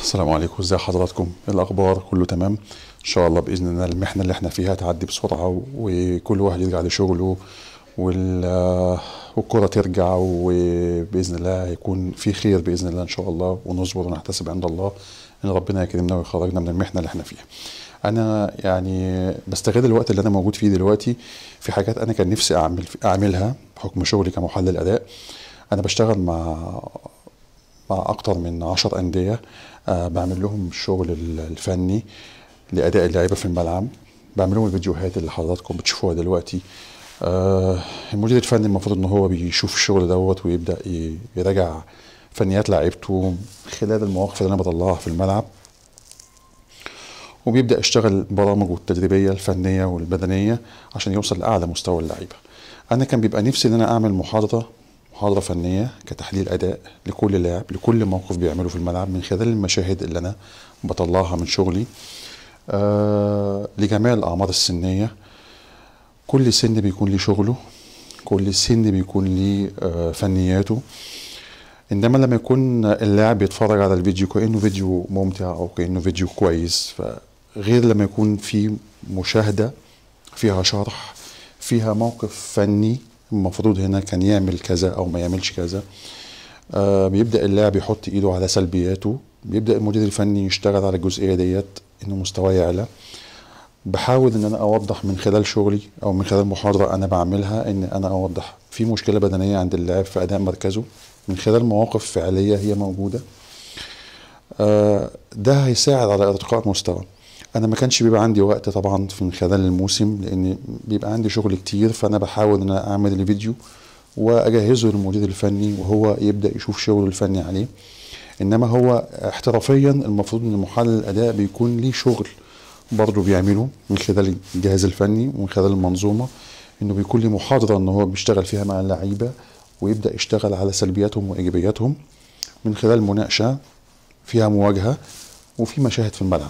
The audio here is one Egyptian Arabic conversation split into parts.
السلام عليكم ازي حضراتكم إيه الاخبار كله تمام ان شاء الله باذن الله المحنه اللي احنا فيها تعدي بسرعه وكل واحد يرجع لشغله وال والكرة ترجع وباذن الله هيكون في خير باذن الله ان شاء الله ونصبر ونحتسب عند الله ان ربنا يكرمنا ويخرجنا من المحنه اللي احنا فيها. انا يعني بستغل الوقت اللي انا موجود فيه دلوقتي في حاجات انا كان نفسي اعمل اعملها بحكم شغلي كمحلل اداء. انا بشتغل مع مع اكتر من عشر انديه آه بعمل لهم الشغل الفني لاداء اللعيبه في الملعب بعمل لهم الفيديوهات اللي حضراتكم بتشوفوها دلوقتي آه المدير الفني المفروض ان هو بيشوف الشغل دوت ويبدا يراجع فنيات لعيبته خلال المواقف اللي انا بطلعها في الملعب وبيبدا يشتغل برامجه التدريبيه الفنيه والبدنيه عشان يوصل لاعلى مستوى اللعيبه انا كان بيبقى نفسي ان انا اعمل محاضره محاضره فنيه كتحليل اداء لكل لاعب لكل موقف بيعمله في الملعب من خلال المشاهد اللي انا بطلعها من شغلي آه لجميع الاعمار السنيه كل سن بيكون ليه شغله كل سن بيكون ليه آه فنياته انما لما يكون اللاعب بيتفرج على الفيديو كانه فيديو ممتع او كانه فيديو كويس فغير لما يكون في مشاهده فيها شرح فيها موقف فني المفروض هنا كان يعمل كذا او ما يعملش كذا آه بيبدا اللاعب يحط ايده على سلبياته بيبدا المدير الفني يشتغل على الجزئيه ديت انه مستواه يعلى بحاول ان انا اوضح من خلال شغلي او من خلال محاضره انا بعملها ان انا اوضح في مشكله بدنيه عند اللاعب في اداء مركزه من خلال مواقف فعليه هي موجوده آه ده هيساعد على ارتقاء مستوى انا ما كانش بيبقى عندي وقت طبعا من خلال الموسم لان بيبقى عندي شغل كتير فانا بحاول ان انا اعمل الفيديو واجهزه للمدير الفني وهو يبدا يشوف شغله الفني عليه انما هو احترافيا المفروض ان محلل الاداء بيكون ليه شغل برضه بيعمله من خلال الجهاز الفني ومن خلال المنظومه انه بيكون ليه محاضره ان هو بيشتغل فيها مع اللعيبه ويبدا يشتغل على سلبياتهم وايجابياتهم من خلال مناقشه فيها مواجهه وفي مشاهد في الملعب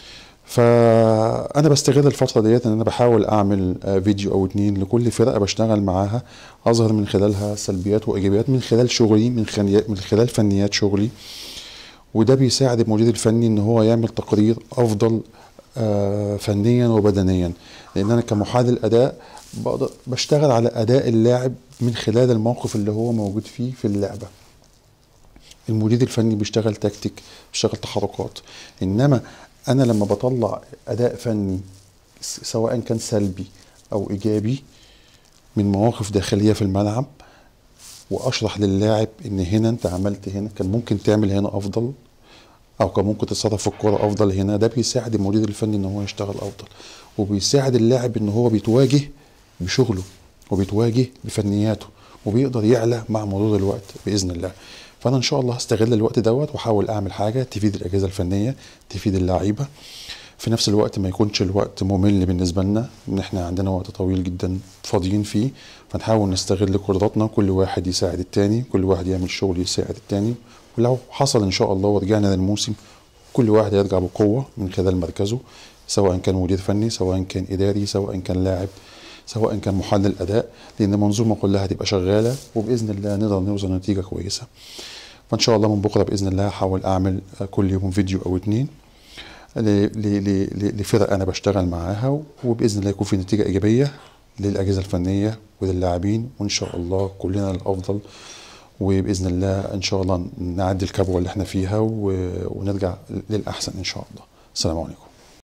فانا بستغل الفتره ديت ان انا بحاول اعمل فيديو او اتنين لكل فرقه بشتغل معاها اظهر من خلالها سلبيات وايجابيات من خلال شغلي من خلال من خلال فنيات شغلي وده بيساعد المدير الفني ان هو يعمل تقرير افضل فنيا وبدنيا لان انا كمحلل اداء بقدر بشتغل على اداء اللاعب من خلال الموقف اللي هو موجود فيه في اللعبه المدير الفني بيشتغل تكتيك بيشتغل تحركات انما انا لما بطلع اداء فني سواء كان سلبي او ايجابي من مواقف داخليه في الملعب واشرح للاعب ان هنا انت عملت هنا كان ممكن تعمل هنا افضل او كان ممكن تتصرف في الكوره افضل هنا ده بيساعد المدير الفني ان هو يشتغل افضل وبيساعد اللاعب ان هو بيتواجه بشغله وبيتواجه بفنياته وبيقدر يعلى مع مرور الوقت باذن الله فانا ان شاء الله هستغل الوقت دوت واحاول اعمل حاجه تفيد الاجهزه الفنيه تفيد اللعيبه في نفس الوقت ما يكونش الوقت ممل بالنسبه لنا ان احنا عندنا وقت طويل جدا فاضيين فيه فنحاول نستغل قدراتنا كل واحد يساعد التاني كل واحد يعمل شغل يساعد التاني ولو حصل ان شاء الله ورجعنا للموسم كل واحد يرجع بقوه من خلال مركزه سواء كان مدير فني سواء كان اداري سواء كان لاعب سواء كان محلل اداء لان المنظومه كلها هتبقى شغاله وباذن الله نقدر نوصل لنتيجه كويسه فان شاء الله من بكره باذن الله هحاول اعمل كل يوم فيديو او اتنين لفرق انا بشتغل معاها وباذن الله يكون في نتيجه ايجابيه للاجهزه الفنيه وللاعبين وان شاء الله كلنا الافضل وباذن الله ان شاء الله نعدي الكبوه اللي احنا فيها ونرجع للاحسن ان شاء الله السلام عليكم